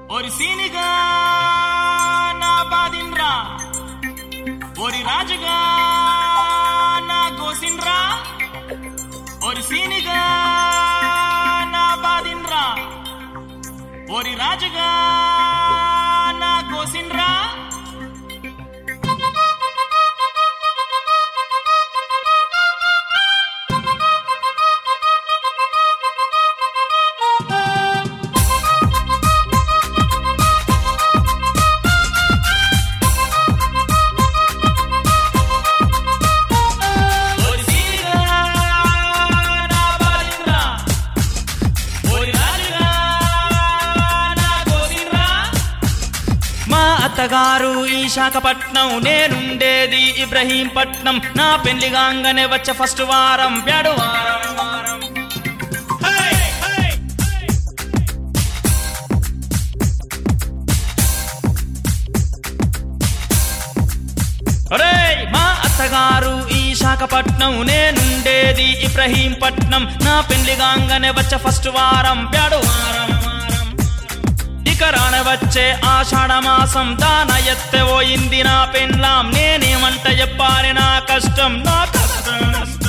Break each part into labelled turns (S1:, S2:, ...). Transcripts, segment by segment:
S1: ఒరి సీనిగా నా బాదిన్రా ఒరి రాజుగా నా కోసిండ్రా ఒరి సీనిగా నా బాదిన్రా ఒరి రాజుగా నా కోసిండ్రా ఒరి సీనిగా నా బాదిన్రా ఒరి రాజుగా నా కోసిండ్రా
S2: మా అత్తగారు ఈ శాఖపట్నం నేనుండేది ఇబ్రహీంపట్నం నా పెళ్లిగాంగనే వచ్చే ఫస్ట్ వారం ప్యాడు వారం వారం హై, హై, హై. ఒరేయ్ మా అత్తగారు ఈ శాఖపట్నం నేనుండేది ఇబ్రహీంపట్నం నా పెళ్లిగాంగనే వచ్చే ఫస్ట్ వారం ప్యాడు వారం వారం ఇక రానవచ్చే ఆషాఢ మాసం దాన ఎత్తపోయింది నా పెండ్లాం నేనేమంట చెప్పాలి నా కష్టం నా కష్టం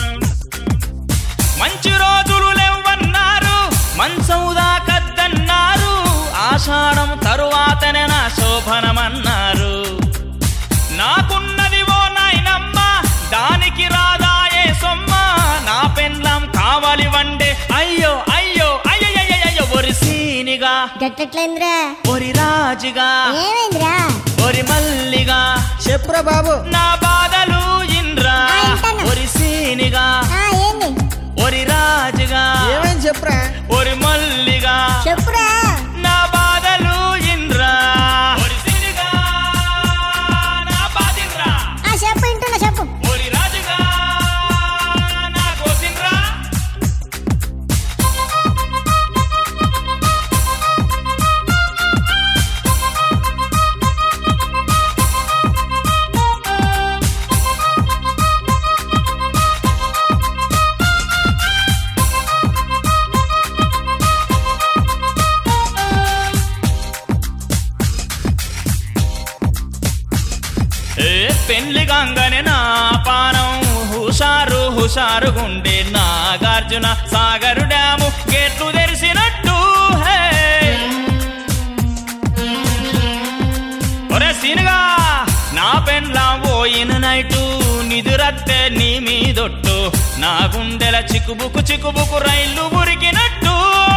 S2: మంచి రోజులు లేవన్నారు మంచం దాకద్దన్నారు ఆషాఢం తరువాతనే నా శోభనమన్నారు నాకున్నది ఓ నాయనమ్మ దానికి రాదాయే సొమ్మ నా పెండ్లాం కావాలి వండే అయ్యో అయ్యో అయ్యయ్యయ్యో ఒరి సీనిగా
S3: గట్టట్లేంద్రా
S2: ఒరి రాజుగా
S3: ఏమైందిరా
S2: ఒరి మల్లిగా
S4: చెప్పురా బాబు
S2: నా బాధలు ఇంద్రా
S3: ఆ, ఇంటాను.
S2: ఒరి సీనిగా
S3: ఆ ఏంది
S2: ఒరి రాజుగా
S4: ఏమైంది చెప్పురా
S2: ఒరి మల్లిగా
S3: చెప్పురా
S2: నా బాధలు ఇంద్రా ఒరి సీనిగా నా బాధింద్రా
S3: ఆ చెప్పు ఇంటున్నా చెప్పు
S2: ఒరి రాజుగా నా కోసింద్రా ఏ పెళ్లి గంగనే నా పానం హుషారు హుషారు గుండె నాగార్జున సాగరు డ్యాము గేట్లు తెరిసినట్టు హే ఒరే సీనుగా నా పెండ్లాం పోయిన నైటు నిదురత్తే నీ మీదొట్టు నా గుండెల చిక్కుబుకు చిక్కుబుకు రైలు మురికినట్టు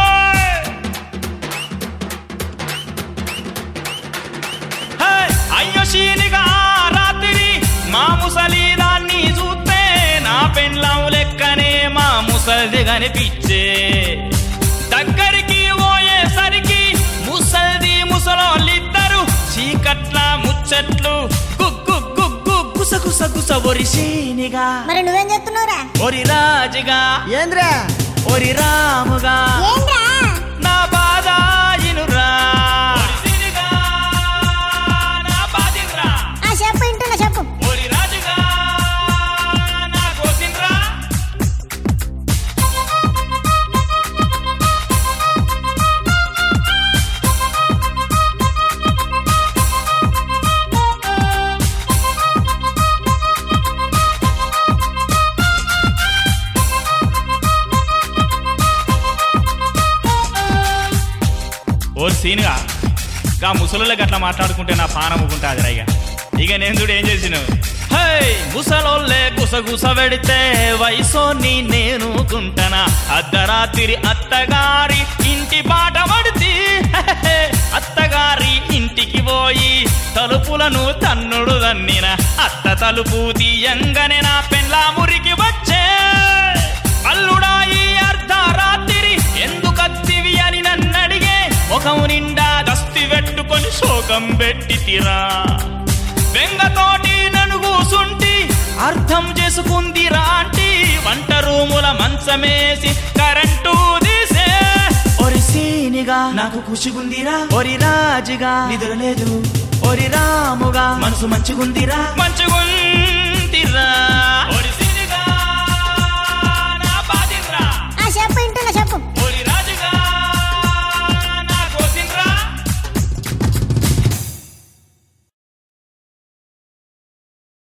S2: హే! అయ్యో శీనిగా రాత్రి మా ముసలి దాన్ని చూస్తే నా పెండ్లాం లెక్కనే మా ముసలిది కనిపించే దగ్గరికి పోయేసరికి ముసల్ది ముసలోళ్ళిద్దరు చీకట్ల ముచ్చట్లు గుగ్గు గుగ్గు గుస గుస గుస ఒరి శీనిగా
S3: మరి నువ్వేం చెప్తున్నావురా
S2: ఒరి రాజుగా
S4: ఏంద్రా
S2: ఒరి రాముగా
S3: ఏంద్రా
S2: నా బాధ ఇనురా ఒరి శీనిగా, నా బాధింరా.
S3: ఆ చెప్పు ఇంటున్నా చెప్పు
S2: ఓరి రాజుగా నా కోసిండ్రా ఓ సీనుగా గా ముసలోళ్ళకి అట్లా మాట్లాడుకుంటే నా పానం ఊకుంటాది రైగా ఇక నేను చూడు ఏం చేసినావు హై ముసలోళ్ళే గుసగుస పెడితే వయసోని నేను కుంటనా అర్ధరాత్రి అత్తగారి ఇంటి పాట పడితే అత్తగారి ఇంటికి పోయి తలుపులను తన్నుడు దన్నిన అత్త తలుపు తీయంగానే నా పెండ్ల మురికి వచ్చే అల్లుడా ఈ అర్ధరాత్రి ఎందుకత్తివి అని నన్నడిగే ముఖం నిండా దస్తి పెట్టుకొని శోకం పెట్టి తిరా బెంగతోటి నన్ను కూసుంటి అర్థం చేసుకుందిరా ఆంటీ వంట రూముల మంచమేసి కరెంటు తీసే ఒరి సీనిగా నాకు ఖుషిగుందిరా ఒరి రాజుగా నిద్ర లేదు ఒరి రాముగా మనసు మంచిగుందిరా మంచిగుందిరా ఒరి